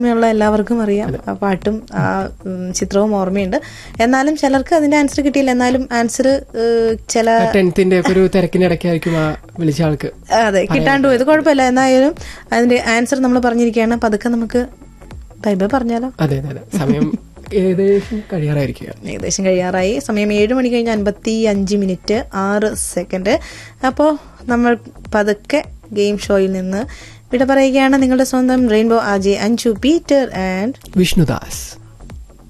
ഉള്ള എല്ലാവർക്കും അറിയാം ആ പാട്ടും ആ ഉം, ചിത്രവും ഓർമ്മയുണ്ട് എന്നാലും ചിലർക്ക് അതിന്റെ ആൻസർ കിട്ടിയില്ല എന്നാലും ആൻസർ ചില ടെൻത്തിന്റെ ഒക്കെ ഒരു തിരക്കിനിടയ്ക്കായിരിക്കും ആ വിളിച്ച ആൾക്ക് അതെ കിട്ടാണ്ട് പോയത് കുഴപ്പമില്ല എന്നായാലും അതിന്റെ ആൻസർ നമ്മൾ പറഞ്ഞിരിക്കുകയാണ് പതുക്കെ നമുക്ക് ബൈ ബൈ പറഞ്ഞാലോ അതെ അതെ അതെ സമയം ഏകദേശം കഴിയാറായിരിക്കുക ഏകദേശം കഴിയാറായി സമയം ഏഴ് മണി കഴിഞ്ഞ് അൻപത്തി അഞ്ച് മിനിറ്റ് ആറ് സെക്കൻഡ് അപ്പോൾ നമ്മൾ പതുക്കെ ഗെയിം ഷോയിൽ നിന്ന് വിട പറയുകയാണ് നിങ്ങളുടെ സ്വന്തം rainbow RJ Anju Peter and Vishnudas